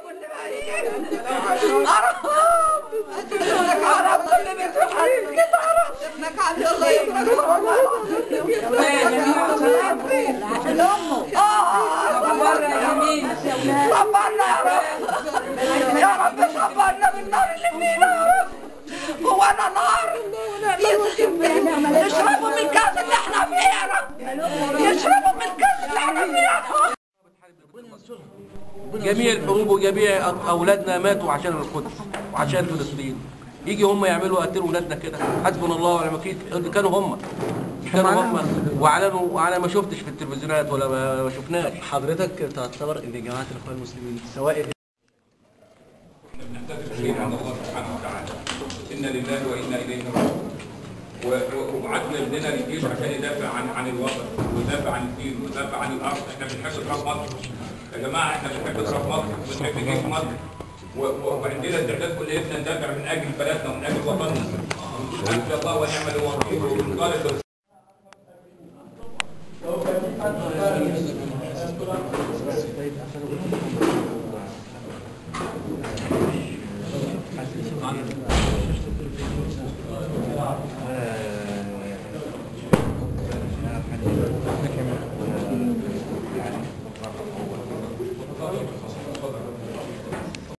واللي ميت عرب عرب اللي بيتحرك كده عرب ابنك علي الله صبرنا يا رب يا رب صبرنا من النار اللي فينا يا رب هو انا نار يشربوا من الكاس اللي احنا فيه يا رب يشربوا من الكاس اللي احنا فيه يا رب جميع الحروب وجميع اولادنا ماتوا عشان القدس وعشان فلسطين يجي هم يعملوا قتلوا اولادنا كده حسبنا الله ونعم الوكيل كانوا هم كانوا هم واعلنوا وانا ما شفتش في التلفزيونات ولا ما ما شفناش حضرتك تعتبر ان جماعه الاخوان المسلمين سواء نحتفل شيء عند الله سبحانه وتعالى انا لله وانا اليه راجعون و- و- وبعتنا ابننا للجيش عشان يدافع عن عن الوطن ويدافع عن الدين ويدافع عن الارض احنا بنحب تراب مصر يا جماعه احنا بنحب تراب مصر وبنحب جيش مصر و- و- وعندنا استعداد كلنا ندافع من اجل بلدنا ومن اجل وطننا حسبي الله ونعم الوكيل وبنطالب آه،